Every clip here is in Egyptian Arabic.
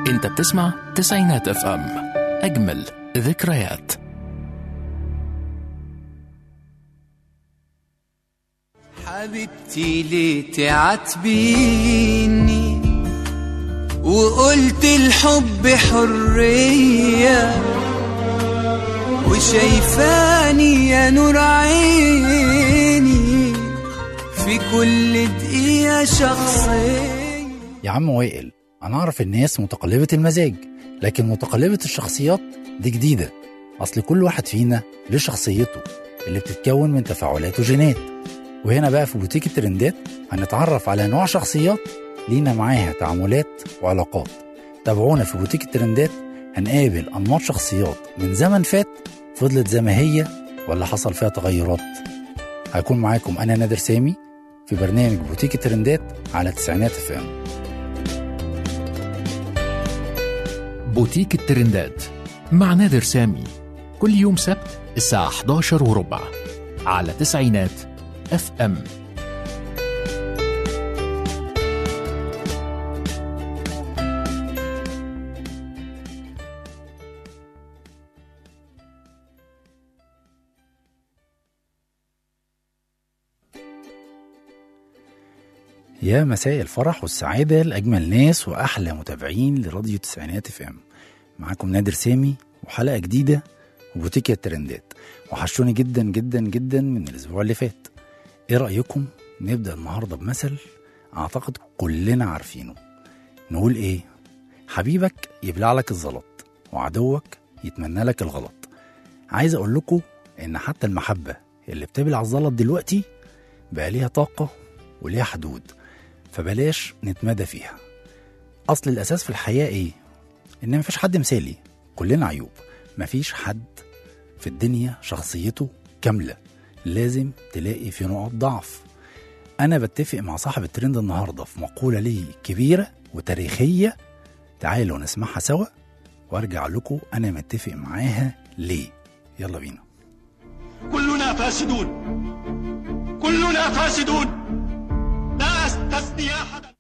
انت بتسمع تسعينات اف ام اجمل ذكريات حبيبتي ليه تعاتبيني وقلت الحب حرية وشايفاني يا نور عيني في كل دقيقة شخصية يا عم وائل انا اعرف الناس متقلبة المزاج لكن متقلبة الشخصيات دي جديدة اصل كل واحد فينا له شخصيته اللي بتتكون من تفاعلات وجينات وهنا بقى في بوتيك الترندات هنتعرف على نوع شخصيات لينا معاها تعاملات وعلاقات تابعونا في بوتيك الترندات هنقابل انماط شخصيات من زمن فات فضلت زي ما هي ولا حصل فيها تغيرات هكون معاكم انا نادر سامي في برنامج بوتيك الترندات على تسعينات اف ام بوتيك الترندات مع نادر سامي كل يوم سبت الساعة 11 وربع على تسعينات اف ام يا مساء الفرح والسعادة لأجمل ناس وأحلى متابعين لراديو تسعينات اف ام معاكم نادر سامي وحلقة جديدة وبوتيكيا الترندات وحشوني جدا جدا جدا من الأسبوع اللي فات إيه رأيكم نبدأ النهاردة بمثل أعتقد كلنا عارفينه نقول إيه حبيبك يبلع لك الزلط وعدوك يتمنى لك الغلط عايز أقول لكم إن حتى المحبة اللي بتبلع الزلط دلوقتي بقى ليها طاقة وليها حدود فبلاش نتمادى فيها اصل الاساس في الحياه ايه ان مفيش حد مثالي كلنا عيوب مفيش حد في الدنيا شخصيته كامله لازم تلاقي في نقط ضعف انا بتفق مع صاحب الترند النهارده في مقوله ليه كبيره وتاريخيه تعالوا نسمعها سوا وارجع لكم انا متفق معاها ليه يلا بينا كلنا فاسدون كلنا فاسدون لا استثني احدا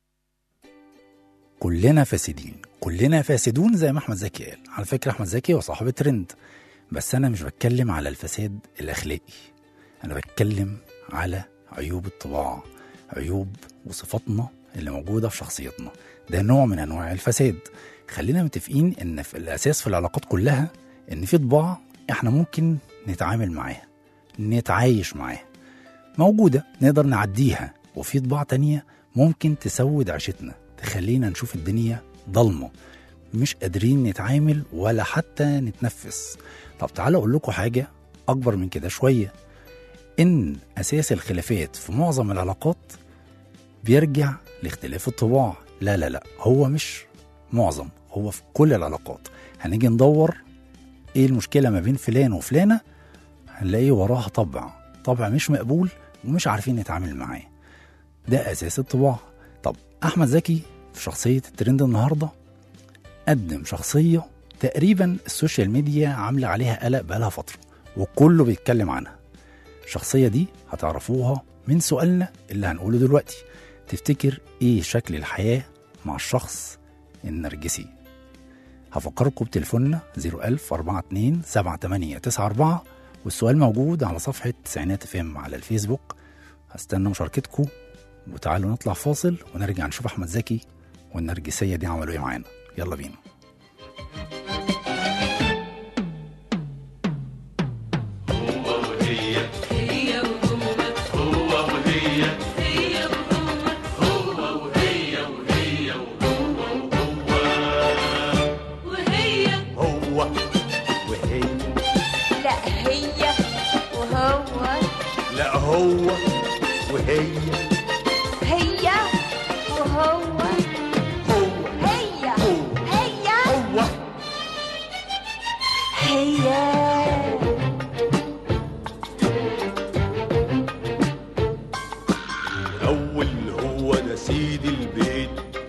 كلنا فاسدين كلنا فاسدون زي ما احمد زكي قال على فكره احمد زكي هو صاحب الترند بس انا مش بتكلم على الفساد الاخلاقي انا بتكلم على عيوب الطباع عيوب وصفاتنا اللي موجوده في شخصيتنا ده نوع من انواع الفساد خلينا متفقين ان في الاساس في العلاقات كلها ان في طباع احنا ممكن نتعامل معاها نتعايش معاها موجوده نقدر نعديها وفي طباع تانية ممكن تسود عيشتنا تخلينا نشوف الدنيا ضلمة مش قادرين نتعامل ولا حتى نتنفس طب تعالوا أقول لكم حاجة أكبر من كده شوية إن أساس الخلافات في معظم العلاقات بيرجع لاختلاف الطباع لا لا لا هو مش معظم هو في كل العلاقات هنيجي ندور ايه المشكلة ما بين فلان وفلانة هنلاقي وراها طبع طبع مش مقبول ومش عارفين نتعامل معاه ده اساس الطباع طب احمد زكي في شخصيه الترند النهارده قدم شخصيه تقريبا السوشيال ميديا عامله عليها قلق بقالها فتره وكله بيتكلم عنها الشخصيه دي هتعرفوها من سؤالنا اللي هنقوله دلوقتي تفتكر ايه شكل الحياه مع الشخص النرجسي هفكركم بتليفوننا 01000 42 7894 والسؤال موجود على صفحة تسعينات فيم على الفيسبوك هستنى مشاركتكم وتعالوا نطلع فاصل ونرجع نشوف احمد زكي والنرجسيه دي عملوا ايه معانا يلا بينا وهي هو وهي لا هي وهو لا هو وهي هي وهو هو هي هي هو هي الأول هو ده سيد البيت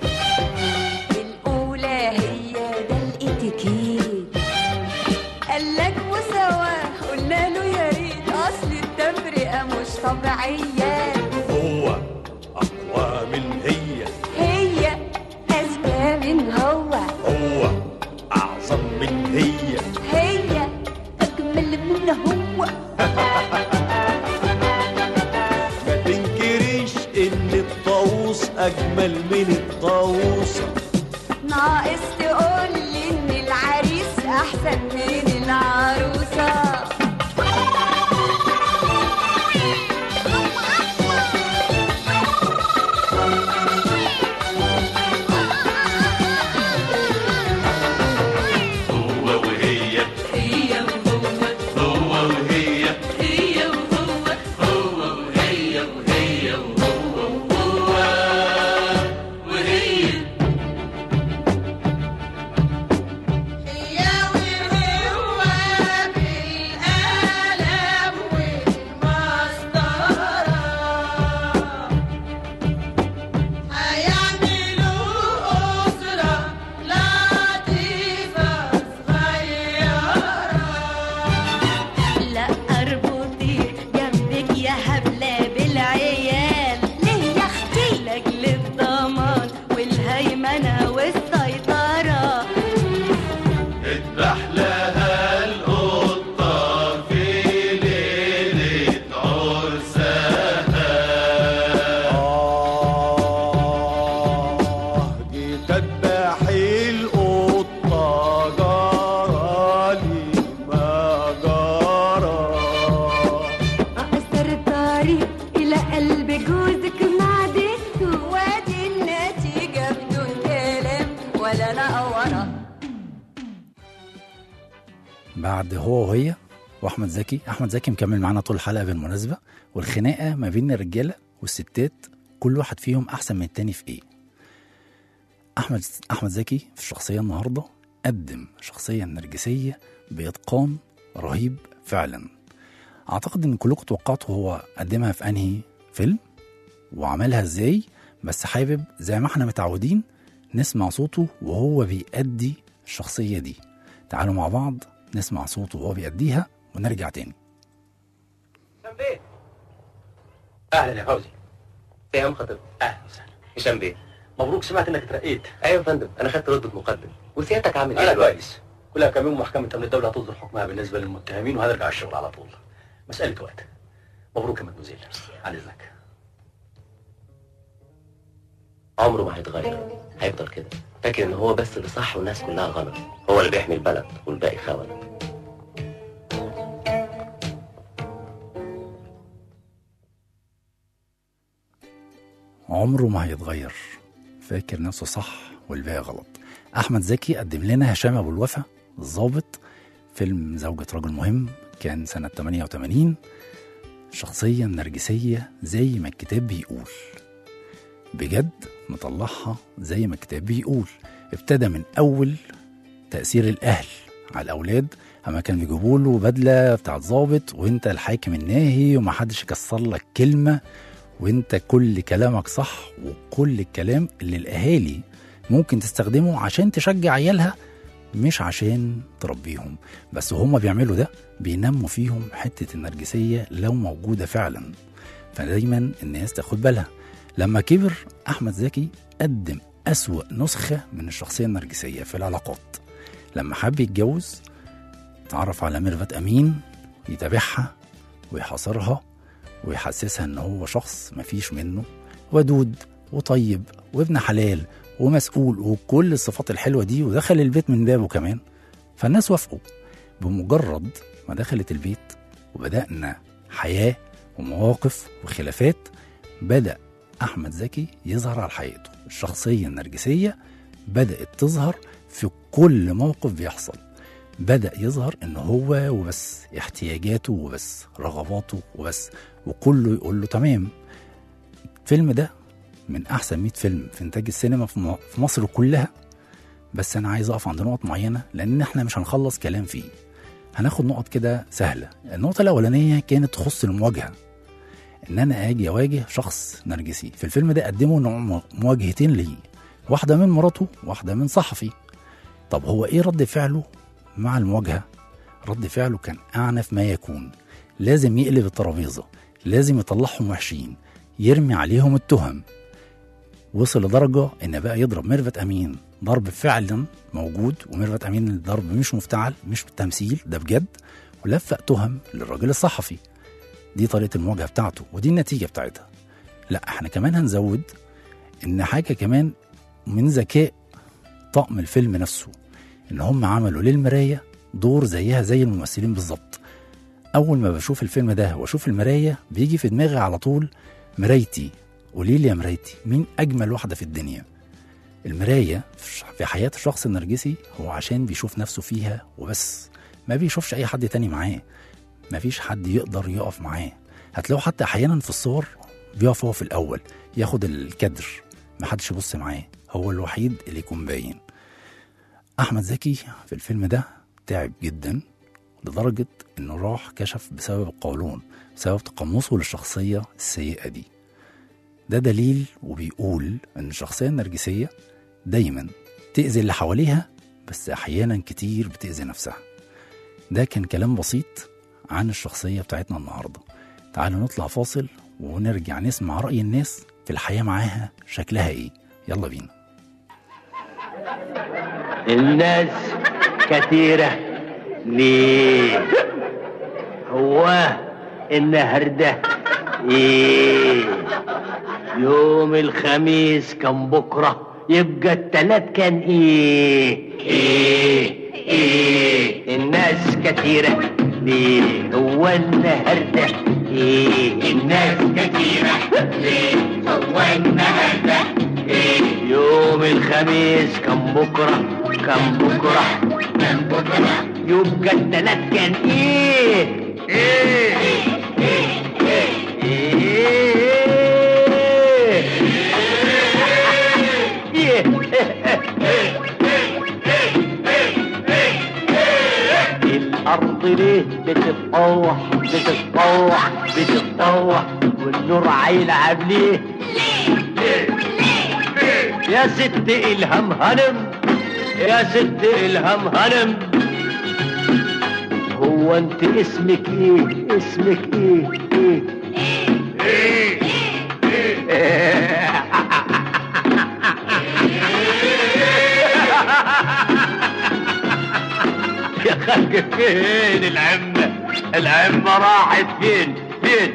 الأولى هي ده الاتيكيت قالك مساواة قلنا له يا ريت أصل التفرقة مش طبيعية هو أقوى من هي هي أذكى من هو هو أجمل من الطاووسة ناقص تقولي ان العريس احسن من العروسه هو وهي هي وهو هو وهي هي وهو هو وهي وهي وهو وهو وهي لا اربطي جنبك يا هبله بالعيال ليه يا اختي لاجل الضمان والهيمنه والسيطره اذبح لها القطة في ليلة عرسها آه جيت اذبح القطة جرالي ما جرى أقصر الطريق إلى قلب جوزك معدته وادي النتيجة بدون كلام ولا نقورة بعد هو وهي واحمد زكي احمد زكي مكمل معانا طول الحلقه بالمناسبه والخناقه ما بين الرجاله والستات كل واحد فيهم احسن من التاني في ايه احمد احمد زكي في الشخصيه النهارده قدم شخصيه نرجسيه باتقان رهيب فعلا اعتقد ان كلكم توقعتوا هو قدمها في انهي فيلم وعملها ازاي بس حابب زي ما احنا متعودين نسمع صوته وهو بيأدي الشخصيه دي تعالوا مع بعض نسمع صوته وهو بيأديها ونرجع تاني هشام بيه اهلا يا فوزي ايه يا ام خطيب اهلا وسهلا هشام بيه مبروك سمعت انك اترقيت ايوه يا فندم انا خدت رتبه مقدم وسيادتك عامل ايه انا دلوقتي؟ كويس كلها كم يوم محكمه امن الدوله هتصدر حكمها بالنسبه للمتهمين وهنرجع الشغل على طول مساله وقت مبروك يا مدموزيل على اذنك عمره ما هيتغير هيفضل كده فاكر ان هو بس اللي صح والناس كلها غلط هو اللي بيحمي البلد والباقي خون عمره ما هيتغير فاكر نفسه صح والباقي غلط احمد زكي قدم لنا هشام ابو الوفا الضابط فيلم زوجة رجل مهم كان سنة 88 شخصية نرجسية زي ما الكتاب بيقول بجد مطلعها زي ما الكتاب بيقول ابتدى من أول تأثير الأهل على الأولاد أما كان بيجيبوا له بدلة بتاعت ظابط وأنت الحاكم الناهي ومحدش يكسر لك كلمة وأنت كل كلامك صح وكل الكلام اللي الأهالي ممكن تستخدمه عشان تشجع عيالها مش عشان تربيهم بس هما بيعملوا ده بينموا فيهم حتة النرجسية لو موجودة فعلا فدايما الناس تاخد بالها لما كبر أحمد زكي قدم أسوأ نسخة من الشخصية النرجسية في العلاقات لما حب يتجوز اتعرف على ميرفت أمين يتابعها ويحاصرها ويحسسها ان هو شخص مفيش منه ودود وطيب وابن حلال ومسؤول وكل الصفات الحلوه دي ودخل البيت من بابه كمان فالناس وافقوا بمجرد ما دخلت البيت وبدأنا حياة ومواقف وخلافات بدأ أحمد زكي يظهر على حقيقته الشخصية النرجسية بدأت تظهر في كل موقف بيحصل بدأ يظهر إن هو وبس احتياجاته وبس رغباته وبس وكله يقول له تمام الفيلم ده من أحسن 100 فيلم في إنتاج السينما في م- في مصر كلها بس أنا عايز أقف عند نقط معينة لأن إحنا مش هنخلص كلام فيه هناخد نقط كده سهلة النقطة الأولانية كانت تخص المواجهة إن أنا أجي أواجه شخص نرجسي في الفيلم ده قدموا نوع م- مواجهتين ليه واحدة من مراته واحدة من صحفي طب هو إيه رد فعله مع المواجهة رد فعله كان أعنف ما يكون لازم يقلب الترابيزة لازم يطلعهم وحشين يرمي عليهم التهم وصل لدرجة إن بقى يضرب ميرفت أمين ضرب فعلا موجود وميرفت أمين الضرب مش مفتعل مش تمثيل ده بجد ولفق تهم للراجل الصحفي دي طريقة المواجهة بتاعته ودي النتيجة بتاعتها لا احنا كمان هنزود ان حاجه كمان من ذكاء طقم الفيلم نفسه ان هم عملوا للمرايه دور زيها زي الممثلين بالظبط اول ما بشوف الفيلم ده واشوف المرايه بيجي في دماغي على طول مرايتي قولي لي يا مرايتي مين اجمل واحده في الدنيا المرايه في حياه الشخص النرجسي هو عشان بيشوف نفسه فيها وبس ما بيشوفش اي حد تاني معاه ما فيش حد يقدر يقف معاه هتلاقوا حتى احيانا في الصور بيقف هو في الاول ياخد الكادر ما حدش يبص معاه هو الوحيد اللي يكون باين احمد زكي في الفيلم ده تعب جدا لدرجة انه راح كشف بسبب القولون بسبب تقمصه للشخصية السيئة دي ده دليل وبيقول ان الشخصية النرجسية دايما تأذي اللي حواليها بس احيانا كتير بتأذي نفسها ده كان كلام بسيط عن الشخصية بتاعتنا النهاردة تعالوا نطلع فاصل ونرجع نسمع رأي الناس في الحياة معاها شكلها ايه يلا بينا الناس كثيرة ليه هو النهاردة ايه يوم الخميس كان بكرة يبقى التلات كان ايه ايه ايه الناس كثيرة ليه هو النهاردة ايه الناس كثيرة ليه هو النهاردة ايه يوم الخميس كان بكرة كان بكرة كان بكرة يبقى التلات كان ايه ايه الأرض ليه بتتطوح بتتطوح بتتطوح والنور هيلعب ليه يا ست إلهام هنم يا ست إلهام هنم هو انت اسمك ايه اسمك ايه ايه ايه يا خلق فين العمة العمة راحت فين فين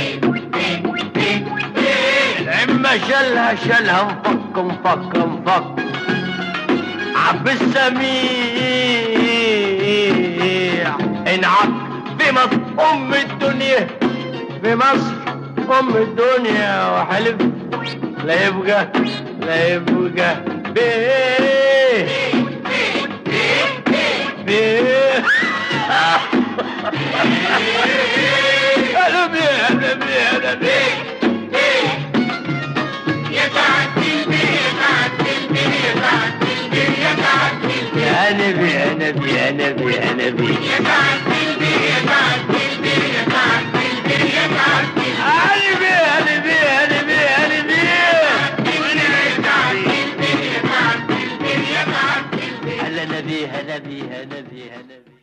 العمة شلها شلها مفك مفك مفك عب السميع انعق في مصر ام الدنيا في مصر ام الدنيا وحلف لا يبقى لا يبقى بيه بيه انا بيه انا بيه انا بيه يا نبي يا نبي يا نبي يا نبي قلبي قلبي قلبي قلبي هلا نبي هلا نبي هلا نبي هلا نبي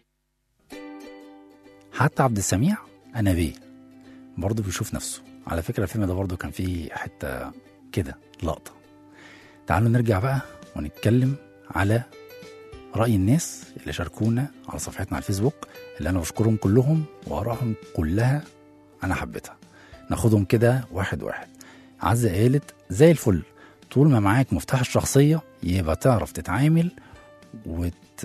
حتى عبد السميع انا بيه برضه بيشوف نفسه على فكره الفيلم ده برضه كان فيه حته كده لقطه تعالوا نرجع بقى ونتكلم على رأي الناس اللي شاركونا على صفحتنا على الفيسبوك اللي أنا بشكرهم كلهم وآرائهم كلها أنا حبيتها ناخدهم كده واحد واحد عزة قالت زي الفل طول ما معاك مفتاح الشخصية يبقى تعرف تتعامل وت...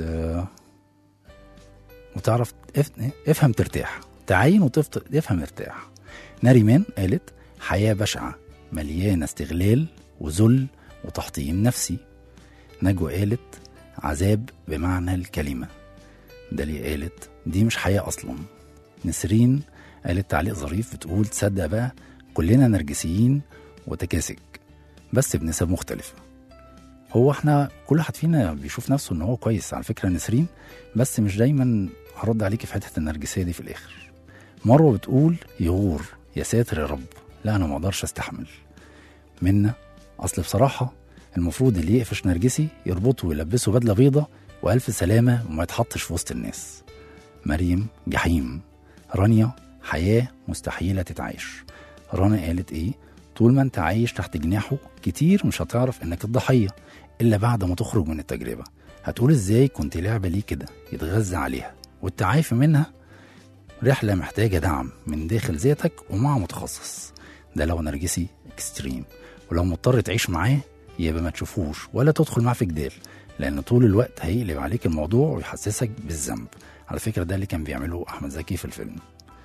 وتعرف اف... افهم ترتاح تعين وتفهم ارتاح ناريمان قالت حياة بشعة مليانة استغلال وذل وتحطيم نفسي نجوى قالت عذاب بمعنى الكلمة داليا قالت دي مش حياة أصلا نسرين قالت تعليق ظريف بتقول تصدق بقى كلنا نرجسيين وتكاسك بس بنسب مختلفة هو احنا كل واحد فينا بيشوف نفسه ان هو كويس على فكرة نسرين بس مش دايما هرد عليكي في حتة النرجسية دي في الآخر مروة بتقول يغور يا ساتر يا رب لا أنا ما أقدرش أستحمل منا أصل بصراحة المفروض اللي يقفش نرجسي يربطه ويلبسه بدلة بيضة وألف سلامة وما يتحطش في وسط الناس مريم جحيم رانيا حياة مستحيلة تتعايش رنا قالت إيه طول ما أنت عايش تحت جناحه كتير مش هتعرف إنك الضحية إلا بعد ما تخرج من التجربة هتقول إزاي كنت لعبة ليه كده يتغذى عليها والتعافي منها رحلة محتاجة دعم من داخل ذاتك ومع متخصص ده لو نرجسي اكستريم ولو مضطر تعيش معاه يبقى ما تشوفوش ولا تدخل معاه في جدال لان طول الوقت هيقلب عليك الموضوع ويحسسك بالذنب على فكره ده اللي كان بيعمله احمد زكي في الفيلم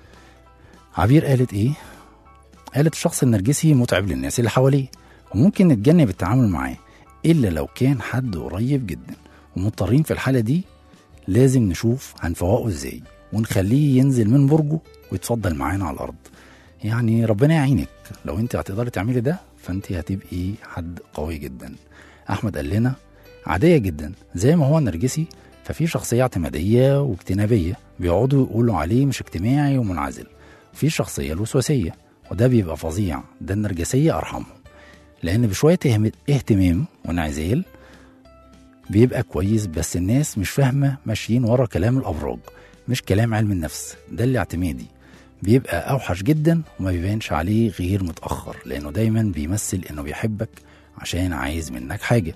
عبير قالت ايه قالت الشخص النرجسي متعب للناس اللي حواليه وممكن نتجنب التعامل معاه الا لو كان حد قريب جدا ومضطرين في الحاله دي لازم نشوف هنفوقه ازاي ونخليه ينزل من برجه ويتفضل معانا على الارض يعني ربنا يعينك لو انت هتقدري تعملي ده فانت هتبقي حد قوي جدا احمد قال لنا عاديه جدا زي ما هو نرجسي ففي شخصيه اعتماديه واجتنابيه بيقعدوا يقولوا عليه مش اجتماعي ومنعزل في شخصيه الوسواسيه وده بيبقى فظيع ده النرجسيه ارحمهم لان بشويه اهم- اهتمام وانعزال بيبقى كويس بس الناس مش فاهمه ماشيين ورا كلام الابراج مش كلام علم النفس ده اللي اعتمادي بيبقى اوحش جدا وما بيبانش عليه غير متاخر لانه دايما بيمثل انه بيحبك عشان عايز منك حاجه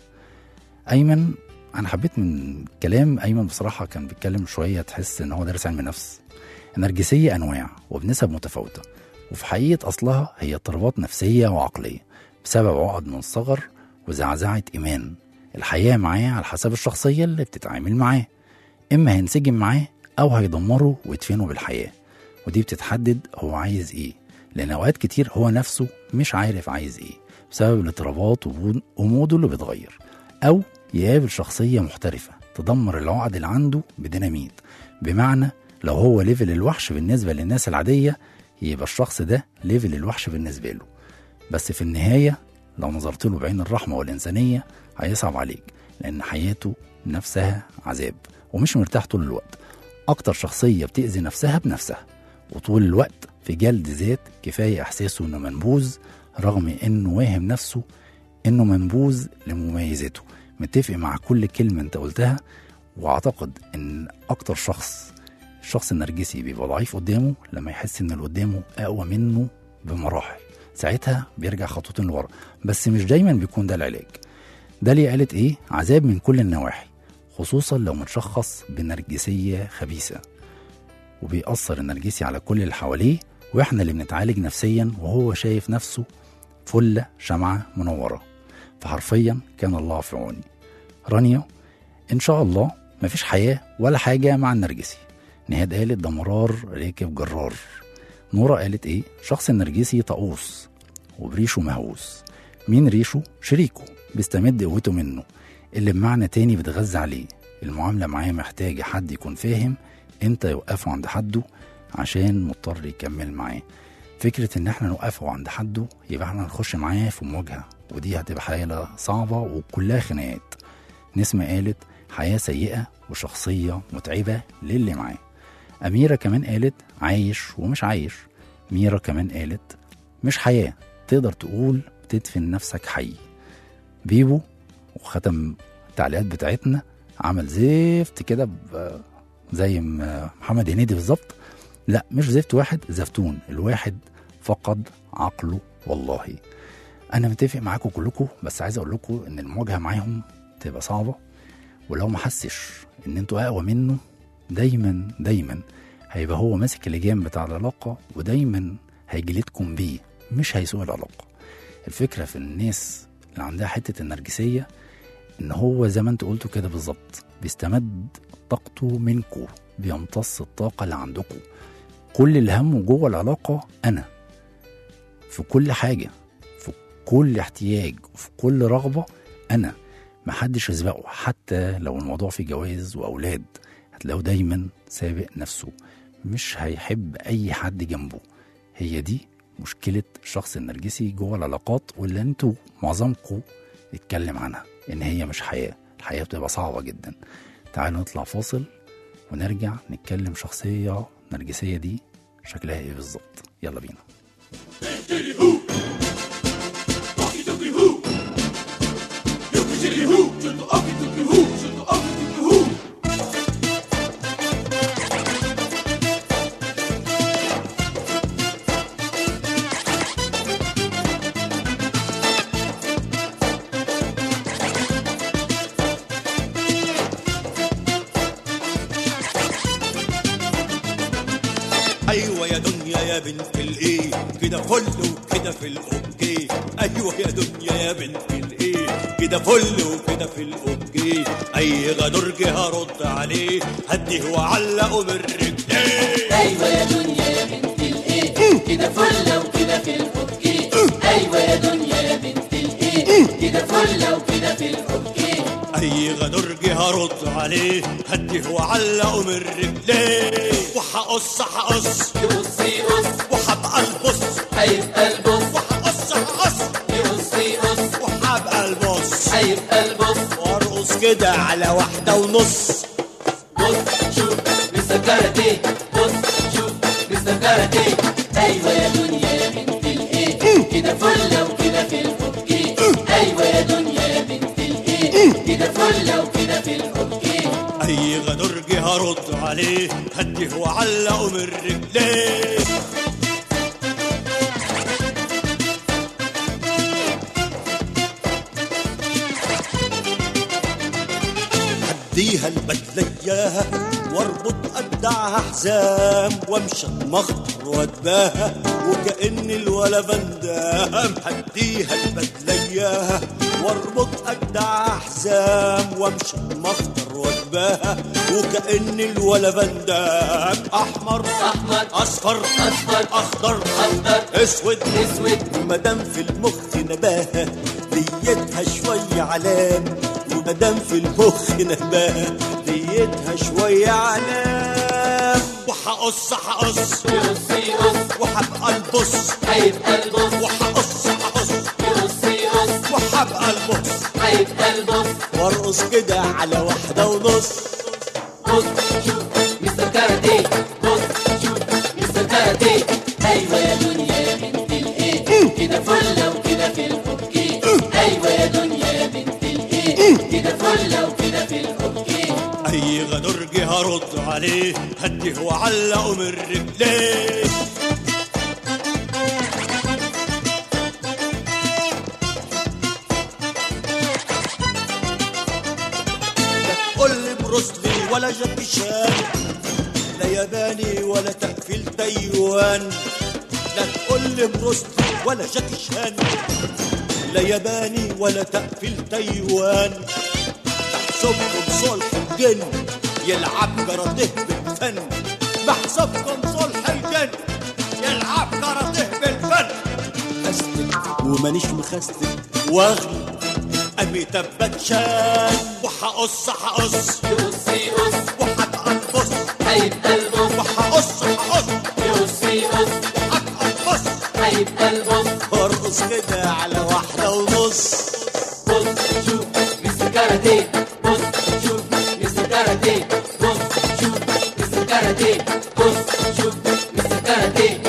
ايمن انا حبيت من كلام ايمن بصراحه كان بيتكلم شويه تحس ان هو دارس علم نفس النرجسيه انواع وبنسب متفاوته وفي حقيقه اصلها هي اضطرابات نفسيه وعقليه بسبب عقد من الصغر وزعزعه ايمان الحياه معاه على حسب الشخصيه اللي بتتعامل معاه اما هينسجم معاه او هيدمره ويدفنه بالحياه ودي بتتحدد هو عايز ايه لان اوقات كتير هو نفسه مش عارف عايز ايه بسبب الاضطرابات ومود- وموده اللي بيتغير او يقابل شخصيه محترفه تدمر العقد اللي عنده بديناميت بمعنى لو هو ليفل الوحش بالنسبه للناس العاديه يبقى الشخص ده ليفل الوحش بالنسبه له بس في النهايه لو نظرت له بعين الرحمه والانسانيه هيصعب عليك لان حياته نفسها عذاب ومش مرتاح طول الوقت اكتر شخصيه بتاذي نفسها بنفسها وطول الوقت في جلد ذات كفايه احساسه انه منبوذ رغم انه واهم نفسه انه منبوذ لمميزاته متفق مع كل كلمه انت قلتها واعتقد ان اكتر شخص الشخص النرجسي بيبقى ضعيف قدامه لما يحس ان اللي قدامه اقوى منه بمراحل ساعتها بيرجع خطوتين لورا بس مش دايما بيكون ده العلاج داليا قالت ايه عذاب من كل النواحي خصوصا لو متشخص بنرجسيه خبيثه وبيأثر النرجسي على كل اللي حواليه واحنا اللي بنتعالج نفسيا وهو شايف نفسه فلة شمعة منورة فحرفيا كان الله في عوني رانيا إن شاء الله مفيش حياة ولا حاجة مع النرجسي نهاد قالت ده مرار راكب جرار نورة قالت إيه شخص النرجسي طقوس وبريشه مهووس مين ريشه شريكه بيستمد قوته منه اللي بمعنى تاني بتغذى عليه المعاملة معاه محتاجة حد يكون فاهم امتى يوقفه عند حده عشان مضطر يكمل معاه فكرة ان احنا نوقفه عند حده يبقى احنا نخش معاه في مواجهة ودي هتبقى حالة صعبة وكلها خناقات نسمة قالت حياة سيئة وشخصية متعبة للي معاه أميرة كمان قالت عايش ومش عايش ميرا كمان قالت مش حياة تقدر تقول تدفن نفسك حي بيبو وختم التعليقات بتاعتنا عمل زفت كده ب- زي ما محمد هنيدي بالظبط لا مش زفت واحد زفتون الواحد فقد عقله والله انا متفق معاكم كلكم بس عايز اقول لكم ان المواجهه معاهم تبقى صعبه ولو ما حسش ان انتوا اقوى منه دايما دايما هيبقى هو ماسك اللجام بتاع العلاقه ودايما هيجلدكم بيه مش هيسوق العلاقه الفكره في الناس اللي عندها حته النرجسيه ان هو زي ما انت قلتوا كده بالظبط بيستمد طاقته منكم بيمتص الطاقه اللي عندكم كل اللي همه جوه العلاقه انا في كل حاجه في كل احتياج وفي كل رغبه انا محدش يسبقه حتى لو الموضوع فيه جواز واولاد هتلاقيه دايما سابق نفسه مش هيحب اي حد جنبه هي دي مشكله الشخص النرجسي جوه العلاقات واللي انتوا معظمكم اتكلم عنها ان هي مش حياه الحياه بتبقى صعبه جدا تعالوا نطلع فاصل ونرجع نتكلم شخصيه نرجسيه دي شكلها ايه بالظبط يلا بينا ايوه يا دنيا يا بنت الايه كده فل وكده في الاوكي ايوه يا دنيا يا بنت الايه كده فل وكده في الاوكي اي غدرج هرد عليه هديه وعلقه من رجليه ايوه يا دنيا يا بنت الايه كده فله وكده في الاوكي ايوه يا دنيا يا بنت الايه كده فله وكده في الاوكي اي غدرج هرد عليه هديه وعلقه من رجليه وهقص هقص يقص يقص وهبقى البص هيبقى البص وهقص هقص يقص يقص وهبقى البص هيبقى البص وارقص كده على واحدة ونص بص شوف مستر كاراتيه بص شوف مستر كاراتيه ايوه يا دنيا يا بنت الايه كده فله وكده في الاوكي ايوه يا دنيا يا بنت الايه كده فله وكده في الاوكي اي غدرج هرد عليه هديه وعلقه من رجليه هديها البدلة اياها واربط ابدعها حزام وامشي اتمخطر واتباهى وكأن الولا بندام هديها البدلة اياها واربط ابدعها حزام وامشي اتمخطر واتباهى وكأن الولا بندام احمر احمر اصفر اصفر اخضر اخضر اسود اسود ومدام في المخ نباهة ليتها شوية علام ومدام في المخ نباهة ليتها شوية علام وحقص هقص يقص يقص وحبقى البص هيبقى البص وحقص هقص يقص يقص وحبقى البص هيبقى البص وارقص كده على واحدة ونص بص شوف مستر كاراتيه بص شوف مستر كاراتيه ايوه يا دنيا يا بنت الايه كده فله وكده في الاوكي ايوه يا دنيا يا بنت الايه كده فله وكده في الاوكي اي غدرج هرد عليه هديه وعلقه من رجليه لا تقول لي بروسلي ولا جاكي شان لا ياباني ولا تقفيل تايوان لا تقول لي بروسلي ولا جاكي شان لا ياباني ولا تقفيل تايوان محسوبكم صلح الجن يلعب كاراتيه بالفن محسوبكم صلح الجن يلعب كاراتيه بالفن أسلك ومانيش مخستك واغلي أميتاب باتشان وحقص هقص يقص يقص وحبقى البص هيبقى البص وحقص هقص يقص يقص وحبقى البص هيبقى البص وارقص كده على واحدة ونص بص شوف مستر كاراتيه بص شوف مستر كاراتيه بص شوف مستر كاراتيه بص شوف مستر كاراتيه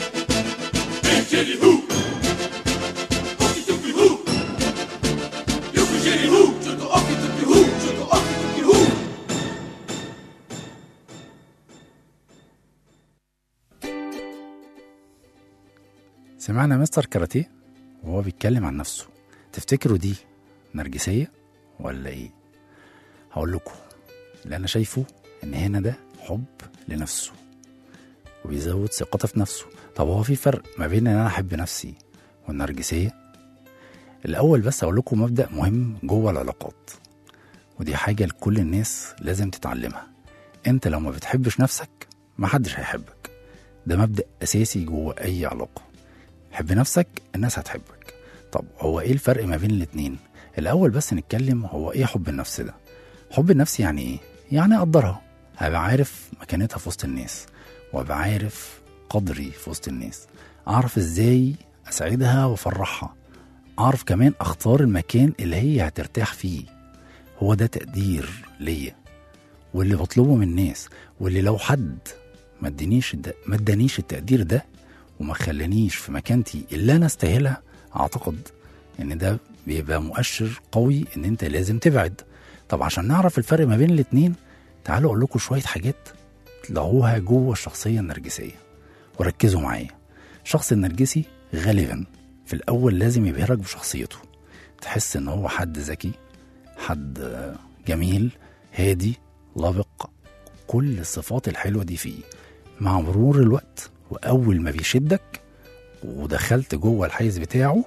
سمعنا مستر كاراتيه وهو بيتكلم عن نفسه تفتكروا دي نرجسية ولا ايه هقول لكم اللي انا شايفه ان هنا ده حب لنفسه وبيزود ثقته في نفسه طب هو في فرق ما بين ان انا احب نفسي والنرجسية الاول بس اقول لكم مبدأ مهم جوه العلاقات ودي حاجة لكل الناس لازم تتعلمها انت لو ما بتحبش نفسك محدش هيحبك ده مبدأ اساسي جوه اي علاقة حب نفسك الناس هتحبك طب هو ايه الفرق ما بين الاتنين الاول بس نتكلم هو ايه حب النفس ده حب النفس يعني ايه يعني اقدرها هبقى عارف مكانتها في وسط الناس وابقى عارف قدري في وسط الناس اعرف ازاي اساعدها وافرحها اعرف كمان اختار المكان اللي هي هترتاح فيه هو ده تقدير ليا واللي بطلبه من الناس واللي لو حد ما ادانيش الد- ما ادانيش التقدير ده وما خلانيش في مكانتي اللي انا استاهلها اعتقد ان ده بيبقى مؤشر قوي ان انت لازم تبعد طب عشان نعرف الفرق ما بين الاتنين تعالوا اقول لكم شويه حاجات تلاقوها جوه الشخصيه النرجسيه وركزوا معايا الشخص النرجسي غالبا في الاول لازم يبهرك بشخصيته تحس ان هو حد ذكي حد آه، جميل هادي لبق كل الصفات الحلوه دي فيه مع مرور الوقت واول ما بيشدك ودخلت جوه الحيز بتاعه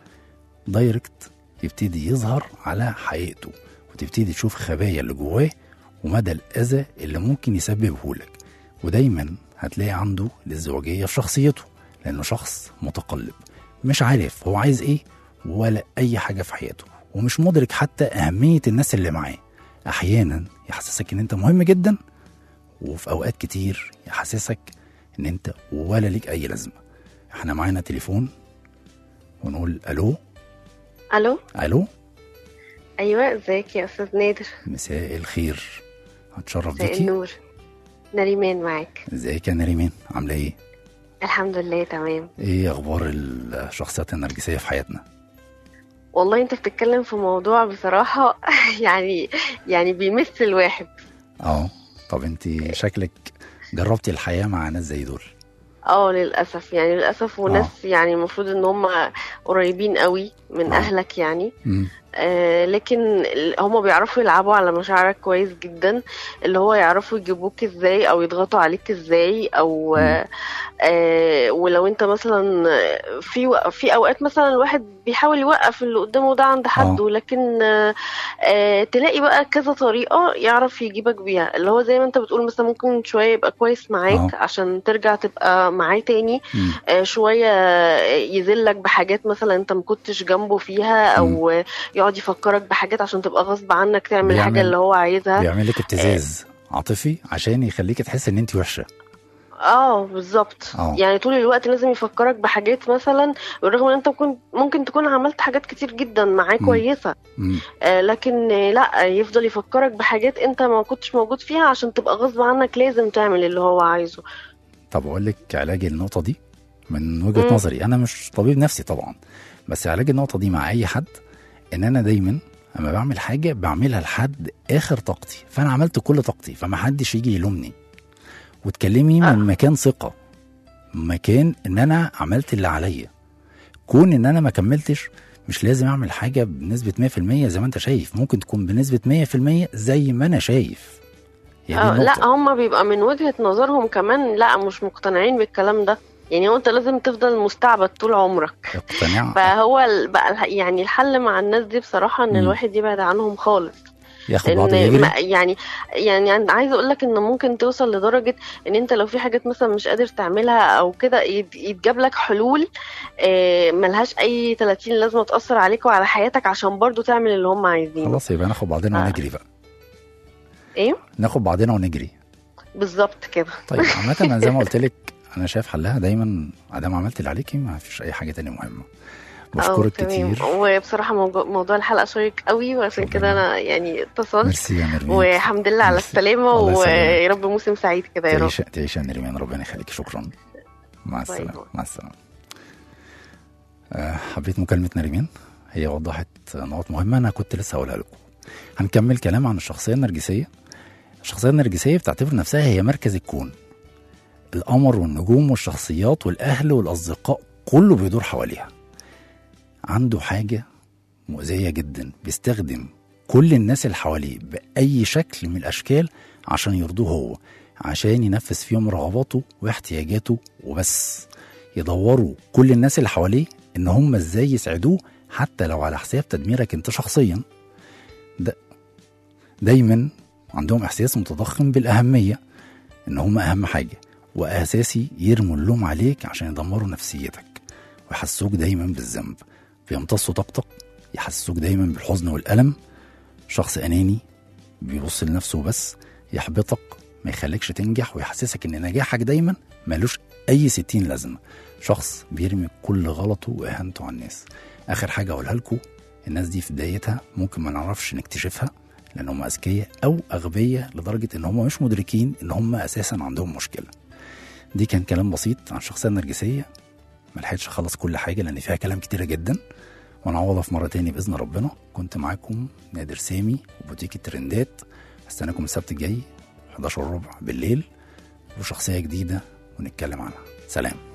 دايركت يبتدي يظهر على حقيقته وتبتدي تشوف خبايا اللي جواه ومدى الأذى اللي ممكن يسببه لك ودايما هتلاقي عنده الازدواجية في شخصيته لأنه شخص متقلب مش عارف هو عايز ايه ولا أي حاجة في حياته ومش مدرك حتى أهمية الناس اللي معاه أحيانا يحسسك إن أنت مهم جدا وفي أوقات كتير يحسسك إن أنت ولا ليك أي لازمة احنا معانا تليفون ونقول ألو الو ألو ايوه ازيك يا استاذ نادر مساء الخير هتشرف مساء بيكي النور نريمان معاك ازيك يا نريمان عامله ايه الحمد لله تمام ايه اخبار الشخصيات النرجسيه في حياتنا والله انت بتتكلم في موضوع بصراحة يعني يعني بيمس الواحد اه طب انت شكلك جربتي الحياه مع ناس زي دول اه للأسف يعني للأسف وناس يعني المفروض ان هم قريبين قوي من آه. اهلك يعني مم. آه لكن ال- هم بيعرفوا يلعبوا على مشاعرك كويس جدا اللي هو يعرفوا يجيبوك ازاي او يضغطوا عليك ازاي او آه آه ولو انت مثلا في وق- في اوقات مثلا الواحد بيحاول يوقف اللي قدامه ده عند حده لكن آه آه تلاقي بقى كذا طريقة يعرف يجيبك بيها اللي هو زي ما انت بتقول مثلا ممكن شوية يبقى كويس معاك آه. عشان ترجع تبقى معاه تاني مم. آه، شوية يذلك بحاجات مثلا انت ما كنتش جنبه فيها او يقعد يفكرك بحاجات عشان تبقى غصب عنك تعمل بيعمل- الحاجة اللي هو عايزها بيعمل لك ابتزاز عاطفي عشان يخليك تحس ان انت وحشه اه بالظبط آه. يعني طول الوقت لازم يفكرك بحاجات مثلا بالرغم ان انت ممكن ممكن تكون عملت حاجات كتير جدا معاه مم. كويسة مم. آه لكن آه، لا يفضل يفكرك بحاجات انت ما كنتش موجود فيها عشان تبقى غصب عنك لازم تعمل اللي هو عايزه طب اقول لك علاج النقطه دي من وجهه مم. نظري انا مش طبيب نفسي طبعا بس علاج النقطه دي مع اي حد ان انا دايما اما بعمل حاجه بعملها لحد اخر طاقتي فانا عملت كل طاقتي فما حدش يجي يلومني وتكلمي من مكان ثقه مكان ان انا عملت اللي عليا كون ان انا ما كملتش مش لازم اعمل حاجه بنسبه 100% زي ما انت شايف ممكن تكون بنسبه 100% زي ما انا شايف هي دي آه النقطة. لا هم بيبقى من وجهة نظرهم كمان لا مش مقتنعين بالكلام ده يعني هو انت لازم تفضل مستعبد طول عمرك اقتناع فهو ال- بقى الح- يعني الحل مع الناس دي بصراحة ان مم. الواحد يبعد عنهم خالص ياخد بعضه ان ويجري ما- يعني يعني عن- عايزه اقول لك ان ممكن توصل لدرجه ان انت لو في حاجات مثلا مش قادر تعملها او كده يت- يتجاب لك حلول آه، ملهاش اي 30 لازمه تاثر عليك وعلى حياتك عشان برضو تعمل اللي هم عايزينه خلاص يبقى ناخد بعضنا آه. ونجري بقى ايه ناخد بعضنا ونجري بالظبط كده طيب عامة انا زي ما قلت لك انا شايف حلها دايما ادام عملت اللي عليكي ما فيش اي حاجة تانية مهمة بشكرك آه، تمام. كتير وبصراحه موضوع, موضوع الحلقه شيق قوي وعشان كده انا يعني اتصلت ميرسي يا نرمين والحمد لله على السلامه الله يسلمك. ويا رب موسم سعيد كده يا رب تعيش تعيش يا نرمين ربنا يخليك شكرا مع باي السلامة مع السلامة آه، حبيت مكالمة نرمين هي وضحت نقط مهمة أنا كنت لسه هقولها لكم هنكمل كلام عن الشخصية النرجسية الشخصية النرجسية بتعتبر نفسها هي مركز الكون القمر والنجوم والشخصيات والأهل والأصدقاء كله بيدور حواليها عنده حاجة مؤذية جدا بيستخدم كل الناس اللي حواليه بأي شكل من الأشكال عشان يرضوه هو عشان ينفذ فيهم رغباته واحتياجاته وبس يدوروا كل الناس اللي حواليه ان هم ازاي يسعدوه حتى لو على حساب تدميرك انت شخصيا ده دايما عندهم احساس متضخم بالاهميه ان هم اهم حاجه واساسي يرموا اللوم عليك عشان يدمروا نفسيتك ويحسوك دايما بالذنب بيمتصوا طاقتك يحسوك دايما بالحزن والالم شخص اناني بيبص لنفسه بس يحبطك ما يخليكش تنجح ويحسسك ان نجاحك دايما ملوش اي ستين لازمه شخص بيرمي كل غلطه واهانته على الناس اخر حاجه اقولها لكم الناس دي في بدايتها ممكن ما نعرفش نكتشفها لان هم اذكياء او اغبياء لدرجه ان هم مش مدركين ان هم اساسا عندهم مشكله دي كان كلام بسيط عن الشخصيه النرجسيه ما لحقتش اخلص كل حاجه لان فيها كلام كتيره جدا ونعوضها في مره تاني باذن ربنا كنت معاكم نادر سامي وبوتيك الترندات استناكم السبت الجاي 11 ربع بالليل وشخصيه جديده ونتكلم عنها سلام